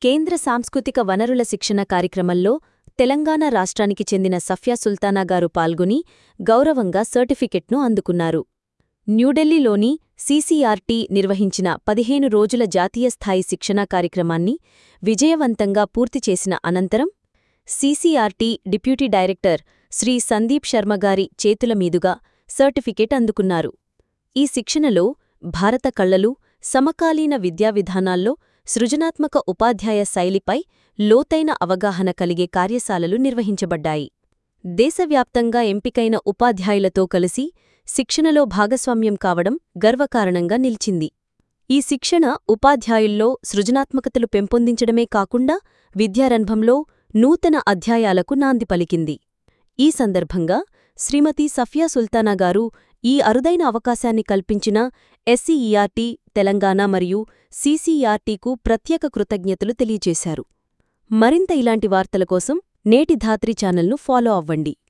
కేంద్ర సాంస్కృతిక వనరుల శిక్షణ కార్యక్రమంలో తెలంగాణ రాష్ట్రానికి చెందిన సఫ్యా సుల్తానా గారు పాల్గొని గౌరవంగా సర్టిఫికెట్ను అందుకున్నారు న్యూఢిల్లీలోని సీసీఆర్టీ నిర్వహించిన పదిహేను రోజుల జాతీయ స్థాయి శిక్షణా కార్యక్రమాన్ని విజయవంతంగా పూర్తి చేసిన అనంతరం CCRT deputy director Shri Sandeep శర్మగారి చేతుల మీదుగా సర్టిఫికెట్ అందుకున్నారు ఈ శిక్షణలో భారత కళలు సమకాలీన విద్యా విధానాల్లో సృజనాత్మక ఉపాధ్యాయ శైలిపై లోతైన అవగాహన కలిగే కార్యశాలలు నిర్వహించబడ్డాయి దేశవ్యాప్తంగా ఎంపికైన ఉపాధ్యాయులతో కలిసి శిక్షణలో భాగస్వామ్యం కావడం గర్వకారణంగా నిలిచింది ఈ శిక్షణ ఉపాధ్యాయుల్లో సృజనాత్మకతలు పెంపొందించడమే కాకుండా విద్యారంభంలో నూతన అధ్యాయాలకు నాంది పలికింది ఈ సందర్భంగా శ్రీమతి సఫియా సుల్తానా గారు ఈ అరుదైన అవకాశాన్ని కల్పించిన ఎస్సీఈఆర్టీ తెలంగాణ మరియు సీసీఈఆర్టీకు ప్రత్యేక కృతజ్ఞతలు తెలియజేశారు మరింత ఇలాంటి వార్తల కోసం నేటి ధాత్రి ఛానల్ను ఫాలో అవ్వండి